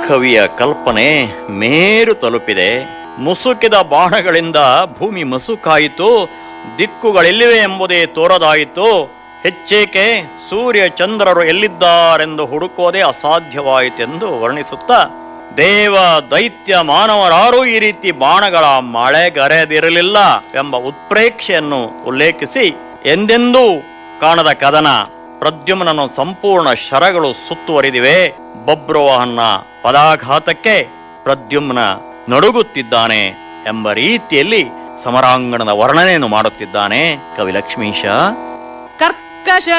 ಕವಿಯ ಕಲ್ಪನೆ ಮೇರು ತಲುಪಿದೆ ಮುಸುಕಿದ ಬಾಣಗಳಿಂದ ಭೂಮಿ ಮಸುಕಾಯಿತು ದಿಕ್ಕುಗಳೆಲ್ಲಿವೆ ಎಂಬುದೇ ತೋರದಾಯಿತು ಹೆಚ್ಚೇಕೆ ಸೂರ್ಯ ಚಂದ್ರರು ಎಲ್ಲಿದ್ದಾರೆಂದು ಹುಡುಕೋದೇ ಅಸಾಧ್ಯವಾಯಿತೆಂದು ವರ್ಣಿಸುತ್ತಾ ದೇವ ದೈತ್ಯ ಮಾನವರಾರೂ ಈ ರೀತಿ ಬಾಣಗಳ ಮಳೆಗರೆದಿರಲಿಲ್ಲ ಎಂಬ ಉತ್ಪ್ರೇಕ್ಷೆಯನ್ನು ಉಲ್ಲೇಖಿಸಿ ಎಂದೆಂದೂ ಕಾಣದ ಕದನ ಪ್ರದ್ಯುಮ್ನನು ಸಂಪೂರ್ಣ ಶರಗಳು ಸುತ್ತುವರಿದಿವೆ ಬಬ್ರುವಹನ್ನ ಪದಾಘಾತಕ್ಕೆ ಪ್ರದ್ಯುಮ್ನ ನಡುಗುತ್ತಿದ್ದಾನೆ ಎಂಬ ರೀತಿಯಲ್ಲಿ ಸಮರಾಂಗಣದ ವರ್ಣನೆಯನ್ನು ಮಾಡುತ್ತಿದ್ದಾನೆ ಕವಿ ಲಕ್ಷ್ಮೀಶ ಕರ್ಕಶ